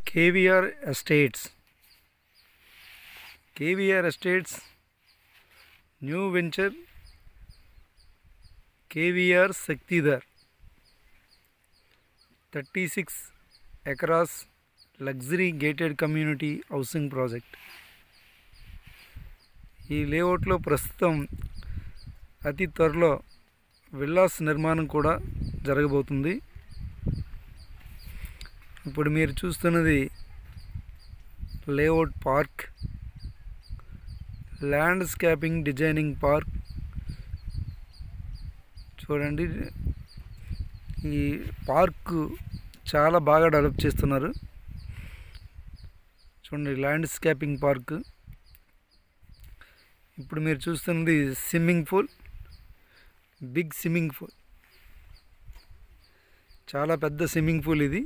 KVR estates KVR estates new venture KVR Shaktidhar thirty six acres luxury gated community housing project ఈ లేఅవుట్లో ప్రస్తుతం అతి త్వరలో విల్లాస్ నిర్మాణం కూడా జరగబోతుంది ఇప్పుడు మీరు చూస్తున్నది layout park landscaping designing park చూడండి ఈ పార్క్ చాలా బాగా డెవలప్ చేస్తున్నారు చూడండి ల్యాండ్స్కేపింగ్ పార్క్ ఇప్పుడు మీరు చూస్తున్నది swimming pool big swimming pool చాలా పెద్ద స్విమ్మింగ్ పూల్ ఇది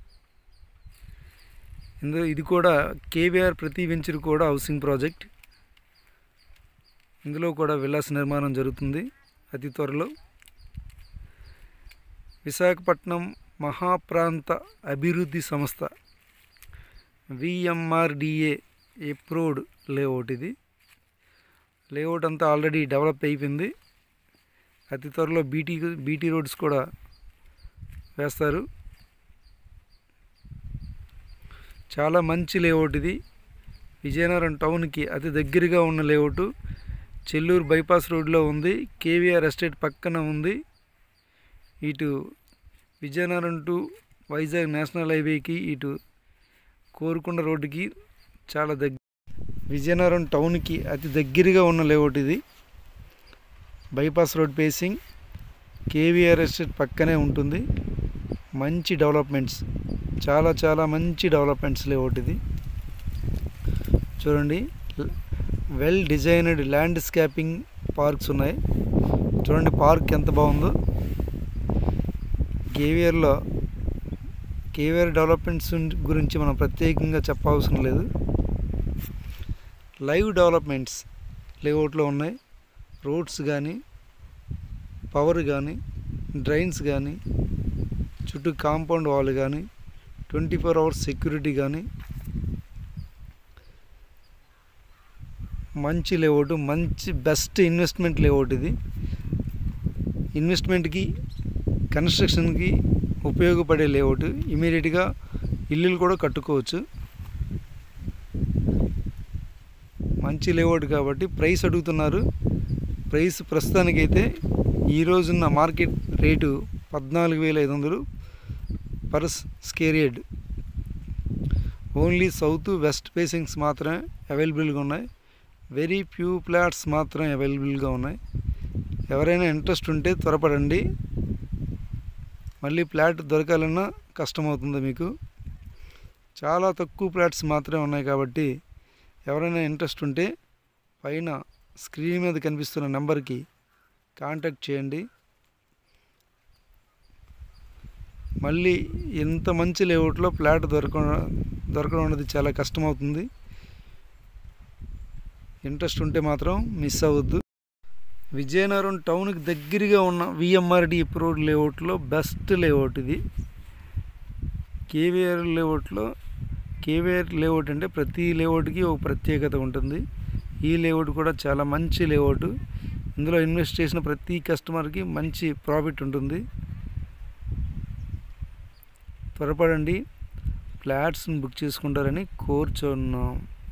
ఇందులో ఇది కూడా కేవీఆర్ ప్రతి వెంచర్ కూడా హౌసింగ్ ప్రాజెక్ట్ ఇందులో కూడా విలాస్ నిర్మాణం జరుగుతుంది అతి త్వరలో విశాఖపట్నం మహాప్రాంత అభివృద్ధి సంస్థ విఎంఆర్డిఏ ఎప్రూవ్డ్ లేఅవుట్ ఇది లేఅవుట్ అంతా ఆల్రెడీ డెవలప్ అయిపోయింది అతి త్వరలో బీటీ బీటీ రోడ్స్ కూడా వేస్తారు చాలా మంచి లేఅవుట్ ఇది విజయనగరం టౌన్కి అతి దగ్గరగా ఉన్న లేఅవుట్ చెల్లూరు బైపాస్ రోడ్లో ఉంది కేవీఆర్ ఎస్టేట్ పక్కన ఉంది ఇటు విజయనగరం టు వైజాగ్ నేషనల్ హైవేకి ఇటు కోరుకొండ రోడ్డుకి చాలా దగ్గర విజయనగరం టౌన్కి అతి దగ్గరగా ఉన్న లేఅవుట్ ఇది bypass road facing KVR estate పక్కనే ఉంటుంది మంచి డెవలప్మెంట్స్ చాలా చాలా మంచి డెవలప్మెంట్స్ లేఅవుట్ ఇది చూడండి వెల్ డిజైన్డ్ ల్యాండ్స్కేపింగ్ పార్క్స్ ఉన్నాయి చూడండి పార్క్ ఎంత బాగుందో కేవీఆర్లో కేవీఆర్ డెవలప్మెంట్స్ గురించి మనం ప్రత్యేకంగా చెప్పవసరం లేదు లైవ్ డెవలప్మెంట్స్ లేఅవుట్లో ఉన్నాయి రోడ్స్ కానీ పవర్ కానీ డ్రైన్స్ కానీ చుట్టూ కాంపౌండ్ వాల్ కానీ ట్వంటీ ఫోర్ అవర్స్ సెక్యూరిటీ కానీ మంచి లేఅవుట్ మంచి బెస్ట్ ఇన్వెస్ట్మెంట్ లేఅవుట్ ఇది ఇన్వెస్ట్మెంట్కి కన్స్ట్రక్షన్కి ఉపయోగపడే లేఅవుట్ ఇమీడియట్గా ఇల్లులు కూడా కట్టుకోవచ్చు మంచి లేఅవుట్ కాబట్టి ప్రైస్ అడుగుతున్నారు ప్రైస్ ప్రస్తుతానికైతే ఈ రోజున్న మార్కెట్ రేటు పద్నాలుగు వేల ఐదు వందలు per square yard only south west facings మాత్రమే అవైలబుల్గా ఉన్నాయి వెరీ ఫ్యూ ప్లాట్స్ మాత్రం అవైలబుల్గా ఉన్నాయి ఎవరైనా ఇంట్రెస్ట్ ఉంటే త్వరపడండి మళ్ళీ ప్లాట్ దొరకాలన్నా కష్టమవుతుంది మీకు చాలా తక్కువ ప్లాట్స్ మాత్రమే ఉన్నాయి కాబట్టి ఎవరైనా ఇంట్రెస్ట్ ఉంటే పైన స్క్రీన్ మీద కనిపిస్తున్న నెంబర్కి కాంటాక్ట్ చేయండి మళ్ళీ ఇంత మంచి లేఅవుట్లో ఫ్లాట్ దొరక దొరకడం అనేది చాలా కష్టమవుతుంది ఇంట్రెస్ట్ ఉంటే మాత్రం మిస్ అవ్వద్దు విజయనగరం టౌన్కి దగ్గరగా ఉన్న విఎంఆర్డి అప్రూవ్డ్ లేఅవుట్లో బెస్ట్ లేఅవుట్ ఇది కేవీఆర్ లేఅవుట్లో కేవీఆర్ లేఅవుట్ అంటే ప్రతి లేఅవుట్కి ఒక ప్రత్యేకత ఉంటుంది ఈ లేఅవుట్ కూడా చాలా మంచి లేఅవుట్ ఇందులో ఇన్వెస్ట్ చేసిన ప్రతి కస్టమర్కి మంచి ప్రాఫిట్ ఉంటుంది త్వరపడండి ఫ్లాట్స్ని బుక్ చేసుకుంటారని కోరుచున్నాం